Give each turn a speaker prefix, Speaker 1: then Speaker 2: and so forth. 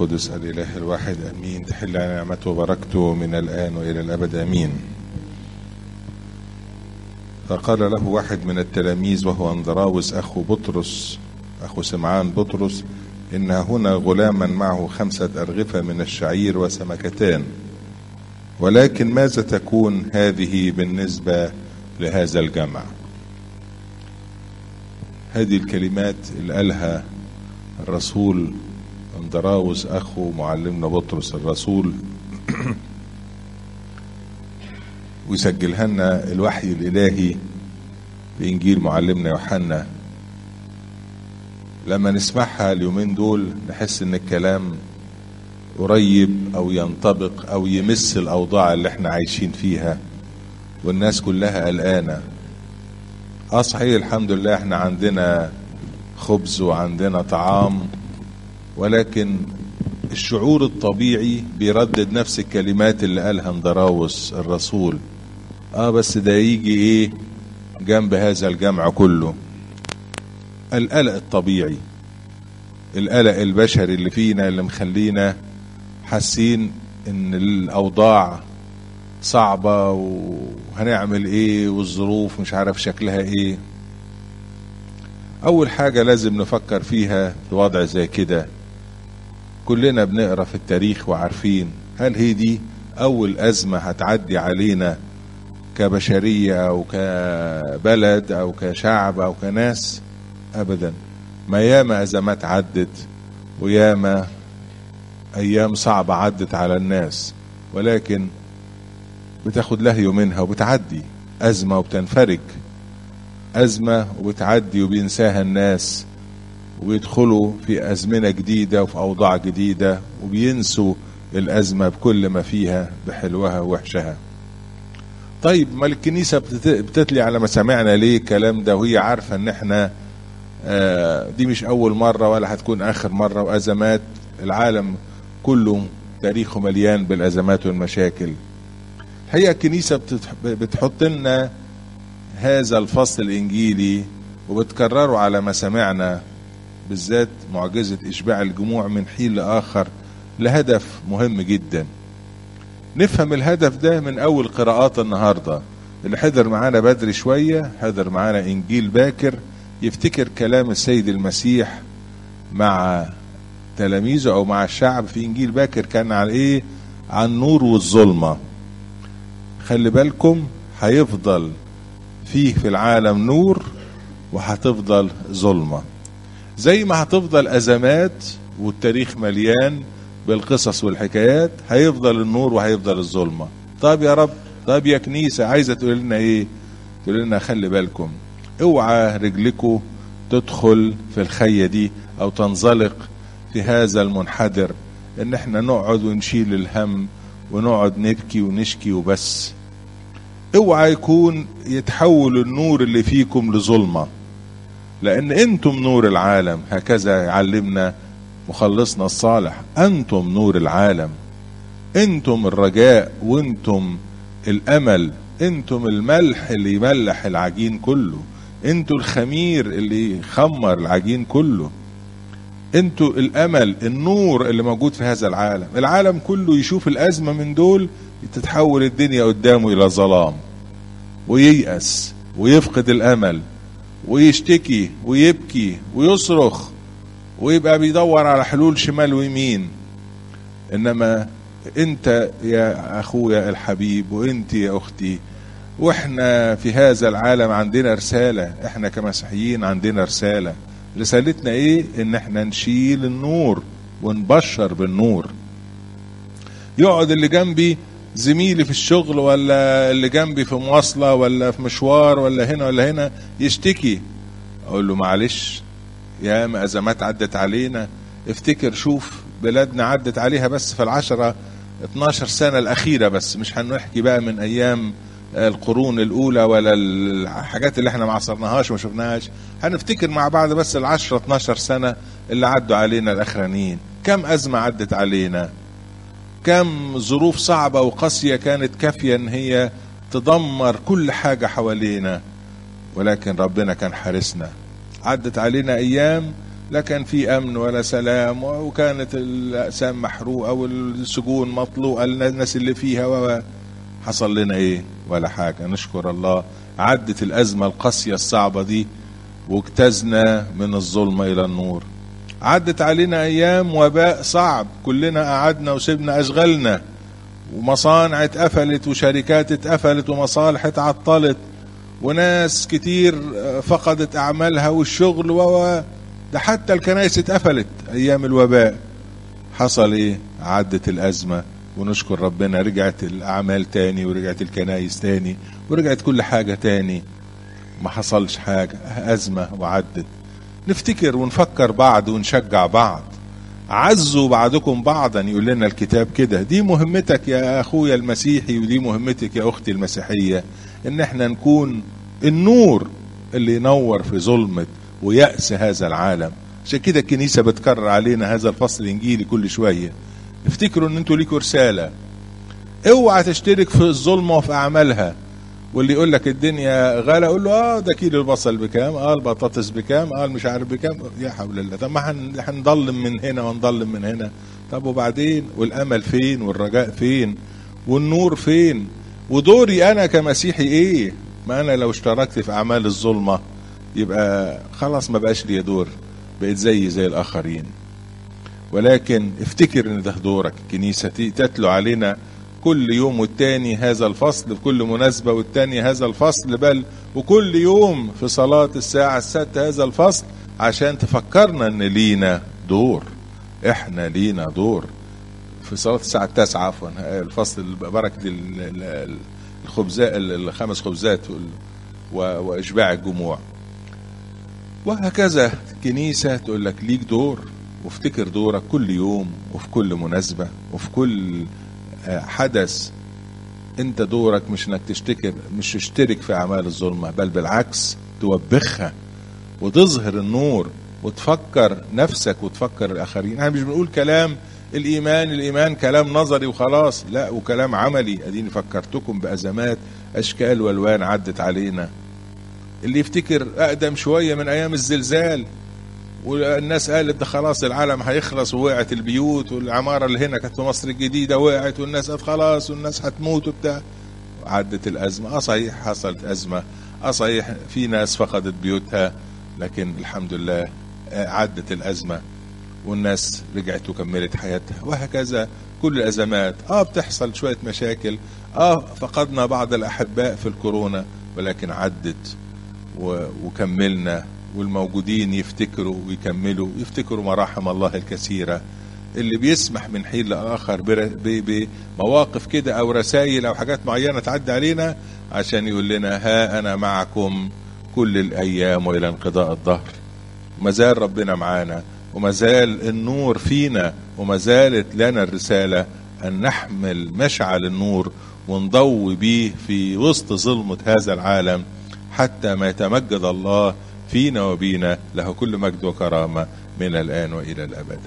Speaker 1: القدس الإله الواحد أمين تحل على نعمته وبركته من الآن وإلى الأبد أمين فقال له واحد من التلاميذ وهو أندراوس أخو بطرس أخو سمعان بطرس إن هنا غلاما معه خمسة أرغفة من الشعير وسمكتان ولكن ماذا تكون هذه بالنسبة لهذا الجمع هذه الكلمات اللي قالها الرسول اندراوس اخو معلمنا بطرس الرسول ويسجلها لنا الوحي الالهي في انجيل معلمنا يوحنا لما نسمعها اليومين دول نحس ان الكلام قريب او ينطبق او يمس الاوضاع اللي احنا عايشين فيها والناس كلها قلقانه اه صحيح الحمد لله احنا عندنا خبز وعندنا طعام ولكن الشعور الطبيعي بيردد نفس الكلمات اللي قالها اندراوس الرسول اه بس ده يجي ايه جنب هذا الجمع كله القلق الطبيعي القلق البشري اللي فينا اللي مخلينا حاسين ان الاوضاع صعبة وهنعمل ايه والظروف مش عارف شكلها ايه اول حاجة لازم نفكر فيها في وضع زي كده كلنا بنقرا في التاريخ وعارفين هل هي دي اول ازمة هتعدي علينا كبشرية او كبلد او كشعب او كناس ابدا ما ياما ازمات عدت وياما ايام صعبة عدت على الناس ولكن بتاخد لهي منها وبتعدي أزمة وبتنفرج أزمة وبتعدي وبينساها الناس وبيدخلوا في أزمنة جديدة وفي أوضاع جديدة وبينسوا الأزمة بكل ما فيها بحلوها ووحشها طيب ما الكنيسة بتتلي على مسامعنا ليه الكلام ده وهي عارفة ان احنا آه دي مش أول مرة ولا هتكون آخر مرة وأزمات العالم كله تاريخه مليان بالأزمات والمشاكل هي الكنيسة بتحط لنا هذا الفصل الإنجيلي وبتكرره على مسامعنا بالذات معجزة إشباع الجموع من حين لآخر لهدف مهم جدا نفهم الهدف ده من أول قراءات النهاردة اللي حضر معانا بدري شوية حضر معانا إنجيل باكر يفتكر كلام السيد المسيح مع تلاميذه أو مع الشعب في إنجيل باكر كان على إيه عن النور والظلمه خلي بالكم هيفضل فيه في العالم نور وهتفضل ظلمة زي ما هتفضل أزمات والتاريخ مليان بالقصص والحكايات هيفضل النور وهيفضل الظلمة طب يا رب طب يا كنيسة عايزة تقول لنا ايه تقول لنا خلي بالكم اوعى رجلكم تدخل في الخية دي او تنزلق في هذا المنحدر ان احنا نقعد ونشيل الهم ونقعد نبكي ونشكي وبس اوعى يكون يتحول النور اللي فيكم لظلمه لان انتم نور العالم هكذا يعلمنا مخلصنا الصالح انتم نور العالم انتم الرجاء وانتم الامل انتم الملح اللي يملح العجين كله انتوا الخمير اللي يخمر العجين كله انتوا الامل النور اللي موجود في هذا العالم العالم كله يشوف الازمه من دول تتحول الدنيا قدامه الى ظلام وييأس ويفقد الامل ويشتكي ويبكي ويصرخ ويبقى بيدور على حلول شمال ويمين انما انت يا اخويا الحبيب وانت يا اختي واحنا في هذا العالم عندنا رساله احنا كمسيحيين عندنا رساله رسالتنا ايه ان احنا نشيل النور ونبشر بالنور يقعد اللي جنبي زميلي في الشغل ولا اللي جنبي في مواصلة ولا في مشوار ولا هنا ولا هنا يشتكي اقول له معلش يا ما ازمات عدت علينا افتكر شوف بلادنا عدت عليها بس في العشرة 12 سنة الأخيرة بس مش هنحكي بقى من أيام القرون الاولى ولا الحاجات اللي احنا ما عصرناهاش وما شفناهاش هنفتكر مع بعض بس ال 10 12 سنه اللي عدوا علينا الاخرانيين كم ازمه عدت علينا كم ظروف صعبه وقاسيه كانت كافيه ان هي تدمر كل حاجه حوالينا ولكن ربنا كان حارسنا عدت علينا ايام لا كان في امن ولا سلام وكانت الاقسام محروقه والسجون مطلوقه الناس اللي فيها و حصل لنا ايه ولا حاجه نشكر الله عدت الازمه القاسيه الصعبه دي واجتزنا من الظلمه الى النور عدت علينا ايام وباء صعب كلنا قعدنا وسبنا اشغالنا ومصانع اتقفلت وشركات اتقفلت ومصالح اتعطلت وناس كتير فقدت اعمالها والشغل و ده حتى الكنائس اتقفلت ايام الوباء حصل ايه عدت الازمه ونشكر ربنا رجعت الاعمال تاني ورجعت الكنائس تاني ورجعت كل حاجه تاني ما حصلش حاجه ازمه وعدت نفتكر ونفكر بعض ونشجع بعض عزوا بعضكم بعضا يقول لنا الكتاب كده دي مهمتك يا اخويا المسيحي ودي مهمتك يا اختي المسيحيه ان احنا نكون النور اللي ينور في ظلمه ويأس هذا العالم عشان كده الكنيسه بتكرر علينا هذا الفصل الانجيلي كل شويه افتكروا ان انتوا ليكوا رساله اوعى تشترك في الظلمه وفي اعمالها واللي يقول لك الدنيا غالى اقول له اه ده كيلو البصل بكام اه البطاطس بكام اه مش عارف بكام يا حول الله طب ما هنضلم من هنا ونضلم من هنا طب وبعدين والامل فين والرجاء فين والنور فين ودوري انا كمسيحي ايه ما انا لو اشتركت في اعمال الظلمه يبقى خلاص ما بقاش لي دور بقيت زي زي الاخرين ولكن افتكر ان ده دورك الكنيسه تتلو علينا كل يوم والتاني هذا الفصل في كل مناسبة والتاني هذا الفصل بل وكل يوم في صلاة الساعة السادسة هذا الفصل عشان تفكرنا ان لينا دور احنا لينا دور في صلاة الساعة التاسعة عفوا الفصل بركة الخبزات الخمس خبزات وإشباع الجموع وهكذا كنيسة تقول لك ليك دور وافتكر دورك كل يوم وفي كل مناسبة وفي كل حدث انت دورك مش انك تشتكر مش تشترك في اعمال الظلمه بل بالعكس توبخها وتظهر النور وتفكر نفسك وتفكر الاخرين احنا مش بنقول كلام الايمان الايمان كلام نظري وخلاص لا وكلام عملي اديني فكرتكم بازمات اشكال والوان عدت علينا اللي يفتكر اقدم شويه من ايام الزلزال والناس قالت ده خلاص العالم هيخلص ووقعت البيوت والعماره اللي هنا كانت في مصر الجديده وقعت والناس قالت خلاص والناس هتموت وبتاع عدت الازمه اه صحيح حصلت ازمه اه صحيح في ناس فقدت بيوتها لكن الحمد لله عدت الازمه والناس رجعت وكملت حياتها وهكذا كل الازمات اه بتحصل شويه مشاكل اه فقدنا بعض الاحباء في الكورونا ولكن عدت وكملنا والموجودين يفتكروا ويكملوا يفتكروا مراحم الله الكثيرة اللي بيسمح من حين لآخر بمواقف كده أو رسائل أو حاجات معينة تعدي علينا عشان يقول لنا ها أنا معكم كل الأيام وإلى انقضاء الظهر ما زال ربنا معانا وما زال النور فينا وما زالت لنا الرسالة أن نحمل مشعل النور ونضوي بيه في وسط ظلمة هذا العالم حتى ما يتمجد الله فينا وبينا له كل مجد وكرامة من الآن وإلى الأبد